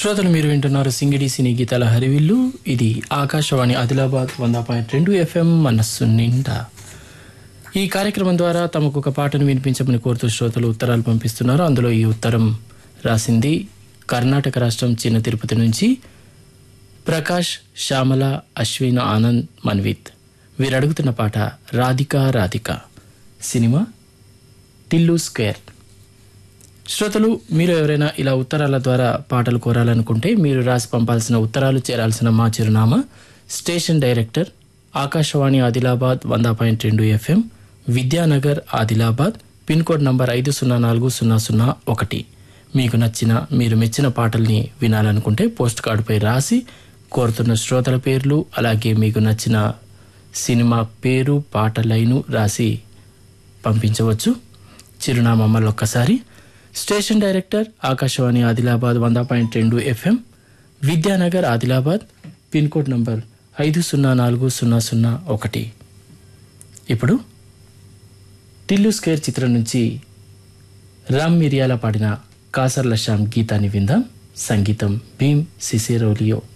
శ్రోతలు మీరు వింటున్నారు సింగిడి సినీ గీతాల హరివిల్లు ఇది ఆకాశవాణి ఆదిలాబాద్ వంద పాయింట్ రెండు ఎఫ్ఎం మనస్సు నిండా ఈ కార్యక్రమం ద్వారా తమకు ఒక పాటను వినిపించమని కోరుతూ శ్రోతలు ఉత్తరాలు పంపిస్తున్నారు అందులో ఈ ఉత్తరం రాసింది కర్ణాటక రాష్ట్రం చిన్న తిరుపతి నుంచి ప్రకాష్ శ్యామల అశ్విన్ ఆనంద్ మన్విత్ వీరు అడుగుతున్న పాట రాధిక రాధిక సినిమా టిల్లు స్క్వేర్ శ్రోతలు మీరు ఎవరైనా ఇలా ఉత్తరాల ద్వారా పాటలు కోరాలనుకుంటే మీరు రాసి పంపాల్సిన ఉత్తరాలు చేరాల్సిన మా చిరునామా స్టేషన్ డైరెక్టర్ ఆకాశవాణి ఆదిలాబాద్ వంద పాయింట్ రెండు FM Vidyanagar Adilabad pin code number ఐదు సున్నా నాలుగు సున్నా సున్నా ఒకటి మీకు నచ్చిన మీరు మెచ్చిన పాటల్ని వినాలనుకుంటే పోస్ట్ కార్డుపై రాసి కోరుతున్న శ్రోతల పేర్లు అలాగే మీకు నచ్చిన సినిమా పేరు పాట లైను రాసి పంపించవచ్చు చిరునామా మళ్ళొక్కసారి స్టేషన్ డైరెక్టర్ ఆకాశవాణి ఆదిలాబాద్ వంద పాయింట్ రెండు FM Vidyanagar Adilabad pin code number ఐదు సున్నా నాలుగు సున్నా సున్నా ఒకటి ఇప్పుడు టిల్లు స్క్వేర్ చిత్రం నుంచి రామ్ మిరియాల పాడిన కాసర్ల శ్యామ్ గీతాన్ని విందాం సంగీతం భీమ్ సిసేరోలియో